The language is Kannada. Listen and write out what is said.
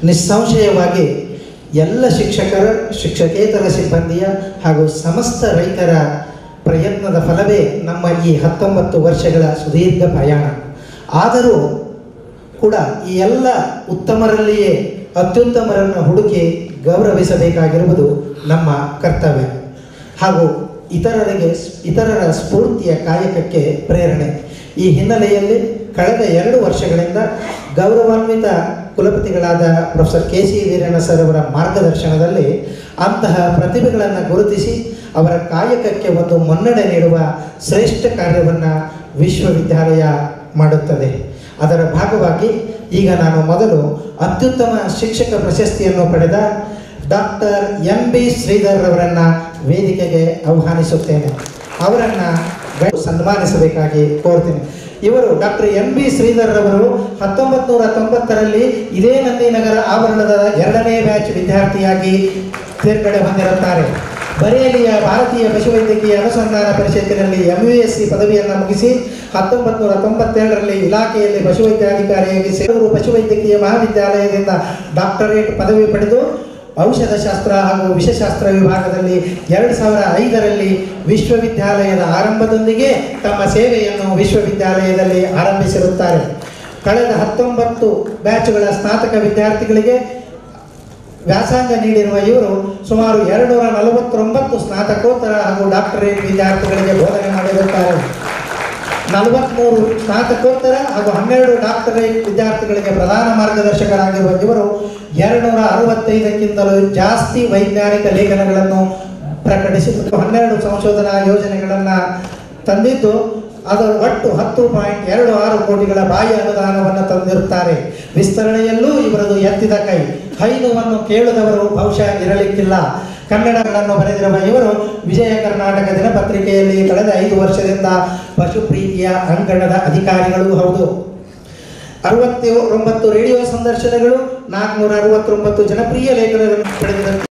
ನಿಸ್ಸಂಶಯವಾಗಿ ಎಲ್ಲ ಶಿಕ್ಷಕರ ಶಿಕ್ಷಕೇತರ ಸಿಬ್ಬಂದಿಯ ಹಾಗೂ ಸಮಸ್ತ ರೈತರ ಪ್ರಯತ್ನದ ಫಲವೇ ನಮ್ಮ ಈ ಹತ್ತೊಂಬತ್ತು ವರ್ಷಗಳ ಸುದೀರ್ಘ ಪ್ರಯಾಣ ಆದರೂ ಕೂಡ ಈ ಎಲ್ಲ ಉತ್ತಮರಲ್ಲಿಯೇ ಅತ್ಯುತ್ತಮರನ್ನು ಹುಡುಕಿ ಗೌರವಿಸಬೇಕಾಗಿರುವುದು ನಮ್ಮ ಕರ್ತವ್ಯ ಹಾಗೂ ಇತರರಿಗೆ ಇತರರ ಸ್ಫೂರ್ತಿಯ ಕಾಯಕಕ್ಕೆ ಪ್ರೇರಣೆ ಈ ಹಿನ್ನೆಲೆಯಲ್ಲಿ ಕಳೆದ ಎರಡು ವರ್ಷಗಳಿಂದ ಗೌರವಾನ್ವಿತ ಕುಲಪತಿಗಳಾದ professor K C Veeranna sir ಅವರ ಮಾರ್ಗದರ್ಶನದಲ್ಲಿ ಅಂತಹ ಪ್ರತಿಭೆಗಳನ್ನು ಗುರುತಿಸಿ ಅವರ ಕಾಯಕಕ್ಕೆ ಒಂದು ಮುನ್ನಡೆ ನೀಡುವ ಶ್ರೇಷ್ಠ ಕಾರ್ಯವನ್ನು ವಿಶ್ವವಿದ್ಯಾಲಯ ಮಾಡುತ್ತದೆ ಅದರ ಭಾಗವಾಗಿ ಈಗ ನಾನು ಮೊದಲು ಅತ್ಯುತ್ತಮ ಶಿಕ್ಷಕ ಪ್ರಶಸ್ತಿಯನ್ನು ಪಡೆದ ಡಾಕ್ಟರ್ ಎಂ ಬಿ ಶ್ರೀಧರ್ ಅವರನ್ನು ವೇದಿಕೆಗೆ ಆಹ್ವಾನಿಸುತ್ತೇನೆ ಅವರನ್ನು ಸನ್ಮಾನಿಸಬೇಕಾಗಿ ಕೋರ್ತೀನಿ ಇವರು ಡಾಕ್ಟರ್ ಎಂ ಬಿ ಶ್ರೀಧರ್ ಅವರು ಹತ್ತೊಂಬತ್ತು ನೂರ ತೊಂಬತ್ತರಲ್ಲಿ ಇದೇ ನಂದಿನಗರ ಆವರಣದ ಎರಡನೇ ಬ್ಯಾಚ್ ವಿದ್ಯಾರ್ಥಿಯಾಗಿ ತೇರ್ಗಡೆ ಹೊಂದಿರುತ್ತಾರೆ ಬರೇಲಿಯ ಭಾರತೀಯ ಪಶುವೈದ್ಯಕೀಯ ಅನುಸಂಧಾನ ಪರಿಷತ್ತಿನಲ್ಲಿ ಎಂ ಯು ಎಸ್ ಸಿ ಪದವಿಯನ್ನು ಮುಗಿಸಿ ಹತ್ತೊಂಬತ್ತು ನೂರ ತೊಂಬತ್ತೆರಡರಲ್ಲಿ ಇಲಾಖೆಯಲ್ಲಿ ಪಶುವೈದ್ಯಾಧಿಕಾರಿಯಾಗಿ ಸೇರೂರು ಪಶುವೈದ್ಯಕೀಯ ಮಹಾವಿದ್ಯಾಲಯದಿಂದ ಡಾಕ್ಟರೇಟ್ ಪದವಿ ಪಡೆದು ಔಷಧಶಾಸ್ತ್ರ ಹಾಗೂ ವಿಷಶಾಸ್ತ್ರ ವಿಭಾಗದಲ್ಲಿ ಎರಡು ಸಾವಿರ ಐದರಲ್ಲಿ ವಿಶ್ವವಿದ್ಯಾಲಯದ ಆರಂಭದೊಂದಿಗೆ ತಮ್ಮ ಸೇವೆಯನ್ನು ವಿಶ್ವವಿದ್ಯಾಲಯದಲ್ಲಿ ಆರಂಭಿಸಿರುತ್ತಾರೆ ಕಳೆದ ಹತ್ತೊಂಬತ್ತು ಬ್ಯಾಚ್ಗಳ ಸ್ನಾತಕ ವಿದ್ಯಾರ್ಥಿಗಳಿಗೆ ವ್ಯಾಸಂಗ ನೀಡಿರುವ ಇವರು ಸುಮಾರು ಎರಡುನೂರ ನಲವತ್ತೊಂಬತ್ತು ಸ್ನಾತಕೋತ್ತರ ಹಾಗೂ ಡಾಕ್ಟರೇಟ್ ವಿದ್ಯಾರ್ಥಿಗಳಿಗೆ ಬೋಧನೆ ಮಾಡಿರುತ್ತಾರೆ ನಲವತ್ತ್ಮೂರು ಸ್ನಾತಕೋತ್ತರ ಹಾಗೂ ಹನ್ನೆರಡು ಡಾಕ್ಟರೇಟ್ ವಿದ್ಯಾರ್ಥಿಗಳಿಗೆ ಪ್ರಧಾನ ಮಾರ್ಗದರ್ಶಕರಾಗಿರುವ ಇವರು ಎರಡುನೂರ ಅರವತ್ತೈದಕ್ಕಿಂತಲೂ ಜಾಸ್ತಿ ವೈಜ್ಞಾನಿಕ ಲೇಖನಗಳನ್ನು ಪ್ರಕಟಿಸಿದ್ದು ಹನ್ನೆರಡು ಸಂಶೋಧನಾ ಯೋಜನೆಗಳನ್ನು ತಂದಿದ್ದು ಅದರ ಒಟ್ಟು ಹತ್ತು ಪಾಯಿಂಟ್ ಎರಡು ಆರು ಕೋಟಿಗಳ ಬಾಹ್ಯ ಅನುದಾನವನ್ನು ತಂದಿರುತ್ತಾರೆ ವಿಸ್ತರಣೆಯಲ್ಲೂ ಇವರದು ಎತ್ತಿದ ಕೈ ಹೈನುವನ್ನು ಕೇಳದವರು ಬಹುಶಃ ಇರಲಿಕ್ಕಿಲ್ಲ ಕನ್ನಡಗಳನ್ನು ಬರೆದಿರುವ ಇವರು ವಿಜಯ ಕರ್ನಾಟಕ ದಿನಪತ್ರಿಕೆಯಲ್ಲಿ ಕಳೆದ ಐದು ವರ್ಷದಿಂದ ಪಶು ಪ್ರೀತಿಯ ಅಂಕಣದ ಅಧಿಕಾರಿಗಳೂ ಹೌದು ಅರವತ್ತೊಂಬತ್ತು ರೇಡಿಯೋ ಸಂದರ್ಶನಗಳು ನಾಲ್ಕುನೂರ ಅರವತ್ತೊಂಬತ್ತು ಜನಪ್ರಿಯ ಲೇಖನಗಳನ್ನು ಪಡೆದಿದ್ದಾರೆ